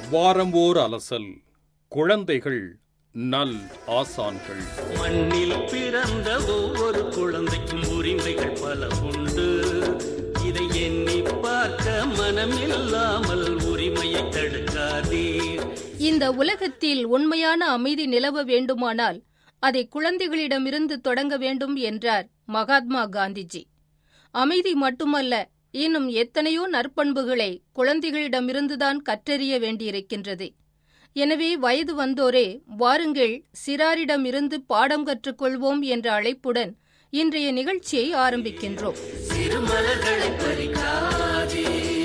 வாரம் ஓர் அலசல் குழந்தைகள் நல் ஆசான்கள் மண்ணில் பிறந்த ஒவ்வொரு குழந்தைக்கும் உரிமைகள் பல உண்டு இதை எண்ணி பார்க்க மனமில்லாமல் உரிமையை தடுக்காதீர் இந்த உலகத்தில் உண்மையான அமைதி நிலவ வேண்டுமானால் அதை குழந்தைகளிடமிருந்து தொடங்க வேண்டும் என்றார் மகாத்மா காந்திஜி அமைதி மட்டுமல்ல இன்னும் எத்தனையோ நற்பண்புகளை குழந்தைகளிடமிருந்துதான் கற்றறிய வேண்டியிருக்கின்றது எனவே வயது வந்தோரே வாருங்கள் சிறாரிடமிருந்து பாடம் கற்றுக்கொள்வோம் என்ற அழைப்புடன் இன்றைய நிகழ்ச்சியை ஆரம்பிக்கின்றோம் சிறுமலர்களை பறிக்காதே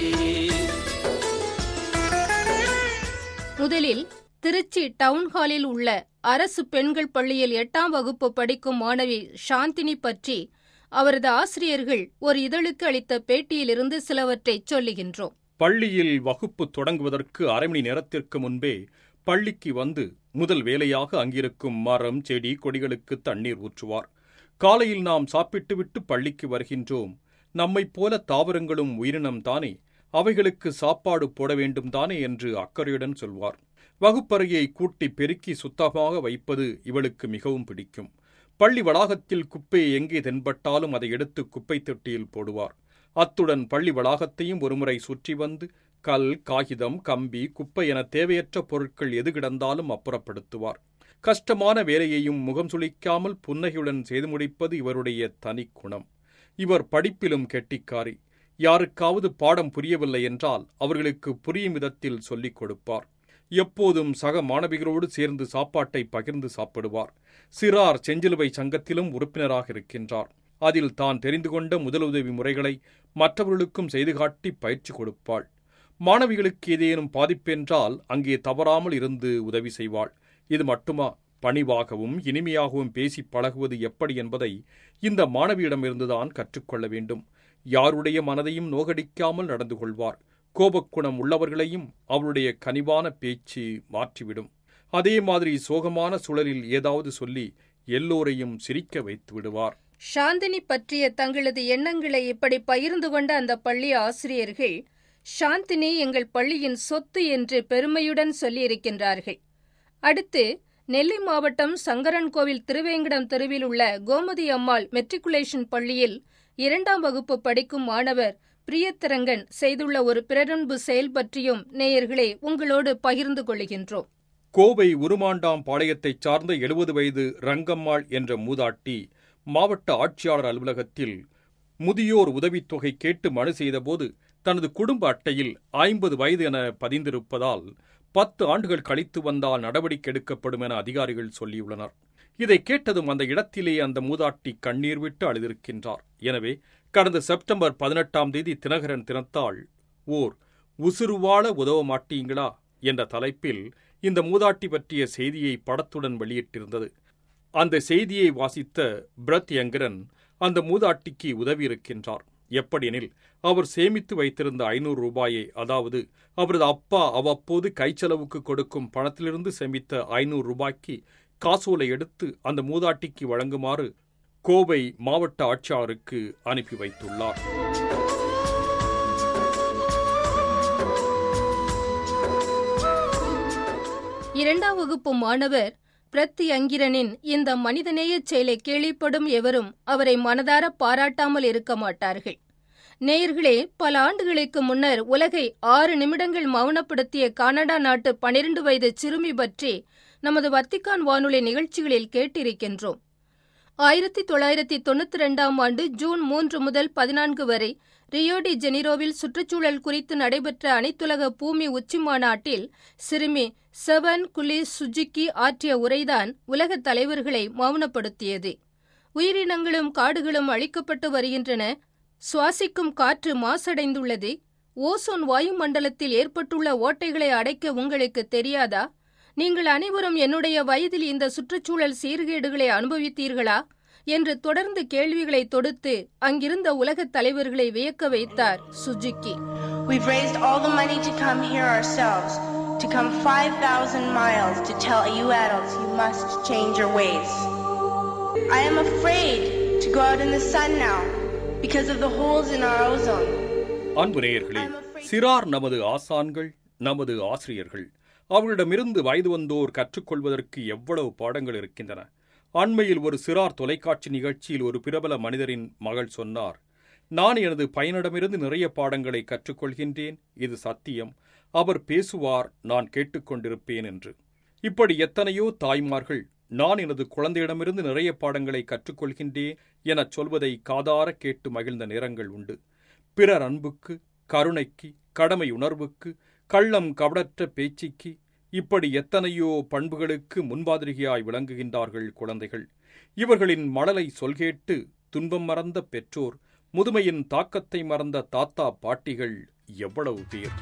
முதலில் திருச்சி டவுன் ஹாலில் உள்ள அரசு பெண்கள் பள்ளியில் எட்டாம் வகுப்பு படிக்கும் மாணவி சாந்தினி பற்றி அவரது ஆசிரியர்கள் ஒரு இதழுக்கு அளித்த பேட்டியிலிருந்து சிலவற்றை சொல்லுகின்றோம் பள்ளியில் வகுப்பு தொடங்குவதற்கு அரை மணி நேரத்திற்கு முன்பே பள்ளிக்கு வந்து முதல் வேலையாக அங்கிருக்கும் மரம் செடி கொடிகளுக்கு தண்ணீர் ஊற்றுவார் காலையில் நாம் சாப்பிட்டுவிட்டு பள்ளிக்கு வருகின்றோம் நம்மைப் போல தாவரங்களும் உயிரினம் தானே அவைகளுக்கு சாப்பாடு போட வேண்டும் தானே என்று அக்கறையுடன் சொல்வார் வகுப்பறையை கூட்டி பெருக்கி சுத்தமாக வைப்பது இவளுக்கு மிகவும் பிடிக்கும் பள்ளி வளாகத்தில் குப்பை எங்கே தென்பட்டாலும் அதை எடுத்து குப்பை தொட்டியில் போடுவார் அத்துடன் பள்ளி வளாகத்தையும் ஒருமுறை சுற்றி வந்து கல் காகிதம் கம்பி குப்பை என தேவையற்ற பொருட்கள் எது கிடந்தாலும் அப்புறப்படுத்துவார் கஷ்டமான வேலையையும் முகம் சுளிக்காமல் புன்னகையுடன் செய்து முடிப்பது இவருடைய தனிக்குணம் இவர் படிப்பிலும் கெட்டிக்காரி யாருக்காவது பாடம் புரியவில்லை என்றால் அவர்களுக்கு புரியும் விதத்தில் சொல்லிக் கொடுப்பார் எப்போதும் சக மாணவிகளோடு சேர்ந்து சாப்பாட்டை பகிர்ந்து சாப்பிடுவார் சிறார் செஞ்சிலுவை சங்கத்திலும் உறுப்பினராக இருக்கின்றார் அதில் தான் தெரிந்து கொண்ட முதலுதவி முறைகளை மற்றவர்களுக்கும் செய்து காட்டி பயிற்சி கொடுப்பாள் மாணவிகளுக்கு ஏதேனும் பாதிப்பென்றால் அங்கே தவறாமல் இருந்து உதவி செய்வாள் இது மட்டுமா பணிவாகவும் இனிமையாகவும் பேசி பழகுவது எப்படி என்பதை இந்த மாணவியிடமிருந்துதான் கற்றுக்கொள்ள வேண்டும் யாருடைய மனதையும் நோகடிக்காமல் நடந்து கொள்வார் கோபக்குணம் உள்ளவர்களையும் அவருடைய கனிவான பேச்சு மாற்றிவிடும் அதே மாதிரி சோகமான சுழலில் ஏதாவது சொல்லி எல்லோரையும் சிரிக்க வைத்து விடுவார் சாந்தினி பற்றிய தங்களது எண்ணங்களை இப்படி பகிர்ந்து கொண்ட அந்த பள்ளி ஆசிரியர்கள் சாந்தினி எங்கள் பள்ளியின் சொத்து என்று பெருமையுடன் சொல்லியிருக்கின்றார்கள் அடுத்து நெல்லை மாவட்டம் சங்கரன்கோவில் திருவேங்கடம் தெருவில் உள்ள கோமதி அம்மாள் மெட்ரிகுலேஷன் பள்ளியில் இரண்டாம் வகுப்பு படிக்கும் மாணவர் பிரியத்திரங்கன் செய்துள்ள ஒரு பிறரன்பு செயல் பற்றியும் நேயர்களே உங்களோடு பகிர்ந்து கொள்கின்றோம் கோவை உருமாண்டாம் பாளையத்தைச் சார்ந்த எழுபது வயது ரங்கம்மாள் என்ற மூதாட்டி மாவட்ட ஆட்சியாளர் அலுவலகத்தில் முதியோர் உதவித்தொகை கேட்டு மனு செய்தபோது தனது குடும்ப அட்டையில் ஐம்பது வயது என பதிந்திருப்பதால் பத்து ஆண்டுகள் கழித்து வந்தால் நடவடிக்கை எடுக்கப்படும் என அதிகாரிகள் சொல்லியுள்ளனர் இதை கேட்டதும் அந்த இடத்திலே அந்த மூதாட்டி கண்ணீர் விட்டு அழுதிருக்கின்றார் எனவே கடந்த செப்டம்பர் பதினெட்டாம் தேதி தினகரன் தினத்தாள் ஓர் உசுறுவாழ உதவ மாட்டீங்களா என்ற தலைப்பில் இந்த மூதாட்டி பற்றிய செய்தியை படத்துடன் வெளியிட்டிருந்தது அந்த செய்தியை வாசித்த பிரத் யங்கரன் அந்த மூதாட்டிக்கு உதவியிருக்கின்றார் எப்படியெனில் அவர் சேமித்து வைத்திருந்த ஐநூறு ரூபாயை அதாவது அவரது அப்பா அவ்வப்போது கைச்செலவுக்கு கொடுக்கும் பணத்திலிருந்து சேமித்த ஐநூறு ரூபாய்க்கு காசோலை எடுத்து அந்த மூதாட்டிக்கு வழங்குமாறு கோவை மாவட்ட ஆட்சியாளருக்கு அனுப்பி வைத்துள்ளார் இரண்டாம் வகுப்பு மாணவர் பிரத்தி அங்கிரனின் இந்த மனிதநேயச் செயலை கேள்விப்படும் எவரும் அவரை மனதார பாராட்டாமல் இருக்க மாட்டார்கள் நேயர்களே பல ஆண்டுகளுக்கு முன்னர் உலகை ஆறு நிமிடங்கள் மௌனப்படுத்திய கனடா நாட்டு பனிரெண்டு வயது சிறுமி பற்றி நமது வத்திக்கான் வானொலி நிகழ்ச்சிகளில் கேட்டிருக்கின்றோம் ஆயிரத்தி தொள்ளாயிரத்தி தொண்ணூத்தி ரெண்டாம் ஆண்டு ஜூன் மூன்று முதல் பதினான்கு வரை ரியோடி ஜெனிரோவில் சுற்றுச்சூழல் குறித்து நடைபெற்ற அனைத்துலக பூமி உச்சி மாநாட்டில் சிறுமி செவன் குலி சுஜுக்கி ஆற்றிய உரைதான் உலக தலைவர்களை மௌனப்படுத்தியது உயிரினங்களும் காடுகளும் அழிக்கப்பட்டு வருகின்றன சுவாசிக்கும் காற்று மாசடைந்துள்ளது ஓசோன் வாயுமண்டலத்தில் ஏற்பட்டுள்ள ஓட்டைகளை அடைக்க உங்களுக்கு தெரியாதா நீங்கள் அனைவரும் என்னுடைய வயதில் இந்த சுற்றுச்சூழல் சீர்கேடுகளை அனுபவித்தீர்களா என்று தொடர்ந்து கேள்விகளை தொடுத்து அங்கிருந்த உலகத் தலைவர்களை வியக்க வைத்தார் சுஜுக்கி We've raised all the money to come here ourselves, to come 5,000 miles to tell you adults you must change your ways. I am afraid to go out in the sun now because of the holes in our ozone. அன்பு நேயர்களே சிறார் நமது ஆசான்கள் நமது ஆசிரியர்கள் அவர்களிடமிருந்து வயது வந்தோர் கற்றுக்கொள்வதற்கு எவ்வளவு பாடங்கள் இருக்கின்றன அண்மையில் ஒரு சிறார் தொலைக்காட்சி நிகழ்ச்சியில் ஒரு பிரபல மனிதரின் மகள் சொன்னார் நான் எனது பையனிடமிருந்து நிறைய பாடங்களை கற்றுக்கொள்கின்றேன் இது சத்தியம் அவர் பேசுவார் நான் கேட்டுக்கொண்டிருப்பேன் என்று இப்படி எத்தனையோ தாய்மார்கள் நான் எனது குழந்தையிடமிருந்து நிறைய பாடங்களை கற்றுக்கொள்கின்றேன் எனச் சொல்வதை காதார கேட்டு மகிழ்ந்த நேரங்கள் உண்டு பிறர் அன்புக்கு கருணைக்கு கடமை உணர்வுக்கு கள்ளம் கவடற்ற பேச்சுக்கு இப்படி எத்தனையோ பண்புகளுக்கு முன்மாதிரியாய் விளங்குகின்றார்கள் குழந்தைகள் இவர்களின் மழலை சொல்கேட்டு துன்பம் மறந்த பெற்றோர் முதுமையின் தாக்கத்தை மறந்த தாத்தா பாட்டிகள் எவ்வளவு பேர்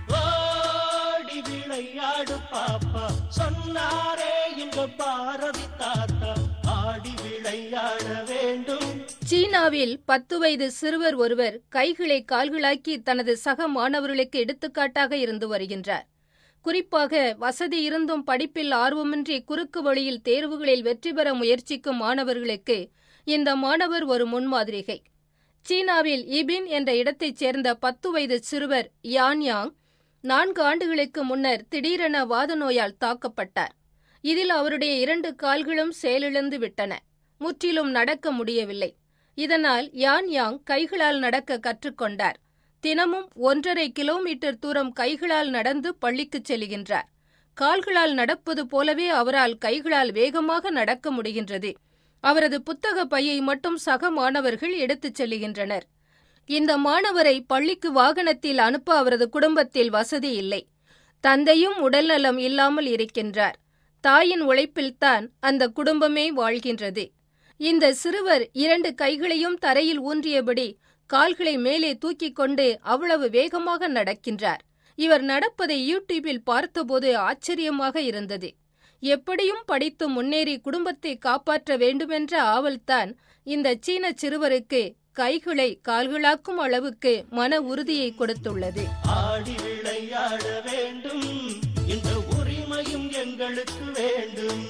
ஓடி விளையாடு பாப்பா சொன்னாரே இந்த பாரதி தாத்தா ஆடி விளையாட வேண்டும் சீனாவில் பத்து வயது சிறுவர் ஒருவர் கைகளை கால்களாக்கி தனது சக மாணவர்களுக்கு எடுத்துக்காட்டாக இருந்து வருகின்றார் குறிப்பாக வசதி இருந்தும் படிப்பில் ஆர்வமின்றி குறுக்கு வழியில் தேர்வுகளில் வெற்றி பெற முயற்சிக்கும் மாணவர்களுக்கு இந்த மாணவர் ஒரு முன்மாதிரிகை சீனாவில் இபின் என்ற இடத்தைச் சேர்ந்த பத்து வயது சிறுவர் யான் யாங் நான்கு ஆண்டுகளுக்கு முன்னர் திடீரென வாத நோயால் தாக்கப்பட்டார் இதில் அவருடைய இரண்டு கால்களும் செயலிழந்து விட்டன முற்றிலும் நடக்க முடியவில்லை இதனால் யான் யாங் கைகளால் நடக்க கற்றுக்கொண்டார் தினமும் ஒன்றரை கிலோமீட்டர் தூரம் கைகளால் நடந்து பள்ளிக்குச் செல்கின்றார் கால்களால் நடப்பது போலவே அவரால் கைகளால் வேகமாக நடக்க முடிகின்றது அவரது புத்தக பையை மட்டும் சக மாணவர்கள் எடுத்துச் செல்லுகின்றனர் இந்த மாணவரை பள்ளிக்கு வாகனத்தில் அனுப்ப அவரது குடும்பத்தில் வசதி இல்லை தந்தையும் உடல்நலம் இல்லாமல் இருக்கின்றார் தாயின் உழைப்பில்தான் அந்த குடும்பமே வாழ்கின்றது இந்த சிறுவர் இரண்டு கைகளையும் தரையில் ஊன்றியபடி கால்களை மேலே தூக்கிக் கொண்டு அவ்வளவு வேகமாக நடக்கின்றார் இவர் நடப்பதை யூடியூபில் பார்த்தபோது ஆச்சரியமாக இருந்தது எப்படியும் படித்து முன்னேறி குடும்பத்தை காப்பாற்ற வேண்டுமென்ற ஆவல்தான் இந்த சீன சிறுவருக்கு கைகளை கால்களாக்கும் அளவுக்கு மன உறுதியை கொடுத்துள்ளது ஆடி விளையாட வேண்டும் இந்த உரிமையும் எங்களுக்கு வேண்டும்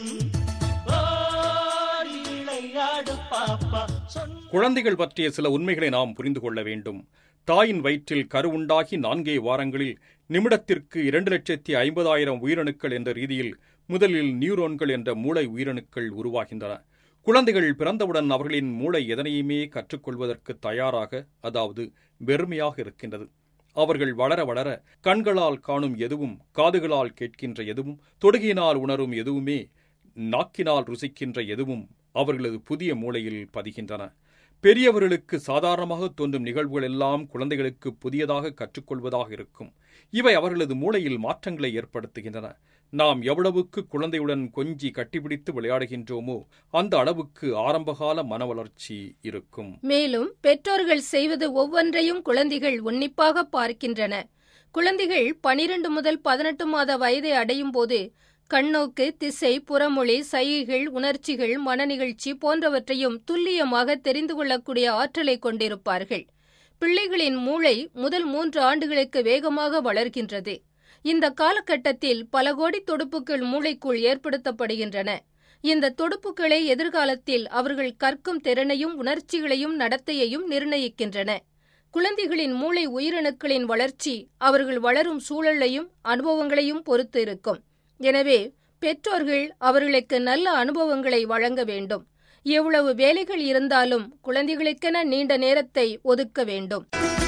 ஓடி விளையாடு பாப்பா சொன்ன குழந்தைகள் பற்றிய சில உண்மைகளை நாம் புரிந்து கொள்ள வேண்டும் தாயின் வயிற்றில் கரு உண்டாகி நான்கே வாரங்களில் நிமிடத்திற்கு இரண்டு லட்சத்தி ஐம்பதாயிரம் உயிரணுக்கள் என்ற ரீதியில் முதலில் நியூரோன்கள் என்ற மூளை உயிரணுக்கள் உருவாகின்றன குழந்தைகள் பிறந்தவுடன் அவர்களின் மூளை எதனையுமே கற்றுக்கொள்வதற்கு தயாராக அதாவது வெறுமையாக இருக்கின்றது அவர்கள் வளர வளர கண்களால் காணும் எதுவும் காதுகளால் கேட்கின்ற எதுவும் தொடுகையினால் உணரும் எதுவுமே நாக்கினால் ருசிக்கின்ற எதுவும் அவர்களது புதிய மூளையில் பதிகின்றன பெரியவர்களுக்கு சாதாரணமாக தோன்றும் நிகழ்வுகள் எல்லாம் குழந்தைகளுக்கு புதியதாக கற்றுக்கொள்வதாக இருக்கும் இவை அவர்களது மூளையில் மாற்றங்களை ஏற்படுத்துகின்றன நாம் எவ்வளவுக்கு குழந்தையுடன் கொஞ்சி கட்டிப்பிடித்து விளையாடுகின்றோமோ அந்த அளவுக்கு ஆரம்பகால மன வளர்ச்சி இருக்கும் மேலும் பெற்றோர்கள் செய்வது ஒவ்வொன்றையும் குழந்தைகள் உன்னிப்பாக பார்க்கின்றன குழந்தைகள் பனிரெண்டு முதல் பதினெட்டு மாத வயதை அடையும் போது கண்ணோக்கு திசை புறமொழி சைகைகள் உணர்ச்சிகள் மனநிகழ்ச்சி போன்றவற்றையும் துல்லியமாக தெரிந்து கொள்ளக்கூடிய ஆற்றலை கொண்டிருப்பார்கள் பிள்ளைகளின் மூளை முதல் மூன்று ஆண்டுகளுக்கு வேகமாக வளர்கின்றது இந்த காலகட்டத்தில் பல கோடி தொடுப்புகள் மூளைக்குள் ஏற்படுத்தப்படுகின்றன இந்த தொடுப்புகளே எதிர்காலத்தில் அவர்கள் கற்கும் திறனையும் உணர்ச்சிகளையும் நடத்தையையும் நிர்ணயிக்கின்றன குழந்தைகளின் மூளை உயிரணுக்களின் வளர்ச்சி அவர்கள் வளரும் சூழலையும் அனுபவங்களையும் பொறுத்து இருக்கும் எனவே பெற்றோர்கள் அவர்களுக்கு நல்ல அனுபவங்களை வழங்க வேண்டும் எவ்வளவு வேலைகள் இருந்தாலும் குழந்தைகளுக்கென நீண்ட நேரத்தை ஒதுக்க வேண்டும்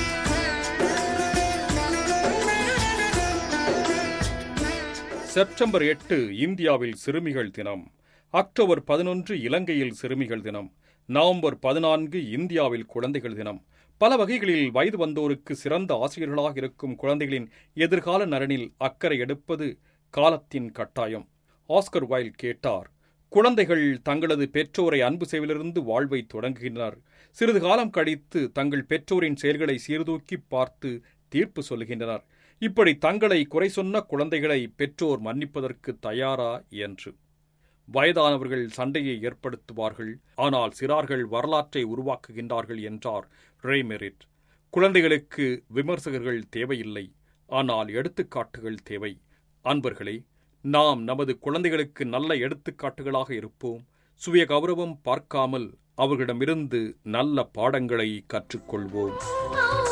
செப்டம்பர் எட்டு இந்தியாவில் சிறுமிகள் தினம் அக்டோபர் பதினொன்று இலங்கையில் சிறுமிகள் தினம் நவம்பர் பதினான்கு இந்தியாவில் குழந்தைகள் தினம் பல வகைகளில் வயது வந்தோருக்கு சிறந்த ஆசிரியர்களாக இருக்கும் குழந்தைகளின் எதிர்கால நலனில் அக்கறை எடுப்பது காலத்தின் கட்டாயம் ஆஸ்கர் வைல் கேட்டார் குழந்தைகள் தங்களது பெற்றோரை அன்பு செய்வதிலிருந்து வாழ்வை தொடங்குகின்றனர் சிறிது காலம் கழித்து தங்கள் பெற்றோரின் செயல்களை சீர்தூக்கி பார்த்து தீர்ப்பு சொல்கின்றனர் இப்படி தங்களை குறை சொன்ன குழந்தைகளை பெற்றோர் மன்னிப்பதற்கு தயாரா என்று வயதானவர்கள் சண்டையை ஏற்படுத்துவார்கள் ஆனால் சிறார்கள் வரலாற்றை உருவாக்குகின்றார்கள் என்றார் ரேமெரிட் குழந்தைகளுக்கு விமர்சகர்கள் தேவையில்லை ஆனால் எடுத்துக்காட்டுகள் தேவை அன்பர்களே நாம் நமது குழந்தைகளுக்கு நல்ல எடுத்துக்காட்டுகளாக இருப்போம் சுய கௌரவம் பார்க்காமல் அவர்களிடமிருந்து நல்ல பாடங்களை கற்றுக்கொள்வோம்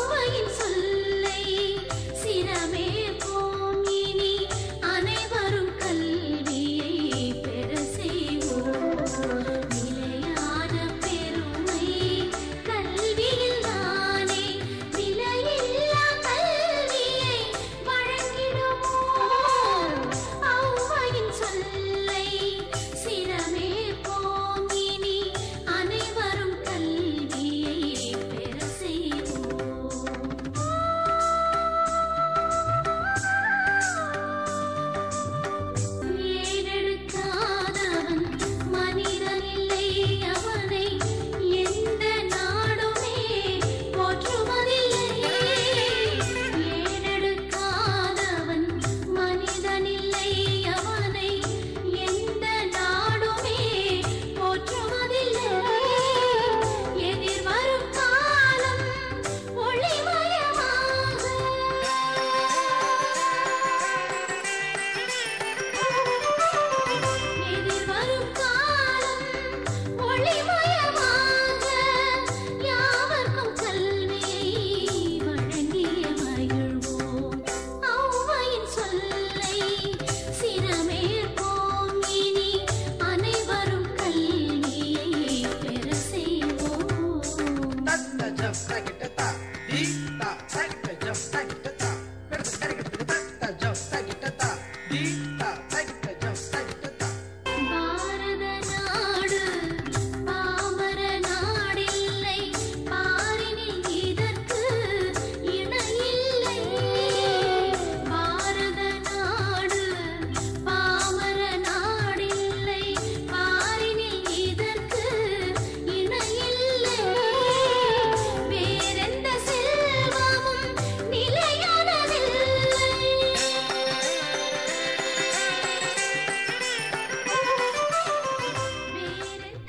ஔவையின் சொல்லை சிரமேற்போம் இனி அனைவரும்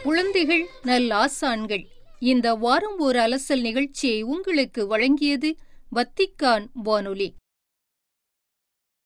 குழந்தைகள் நல்லாசான்கள் இந்த வாரம் ஒரு அலசல் நிகழ்ச்சியை உங்களுக்கு வழங்கியது வத்திக்கான் வானொலி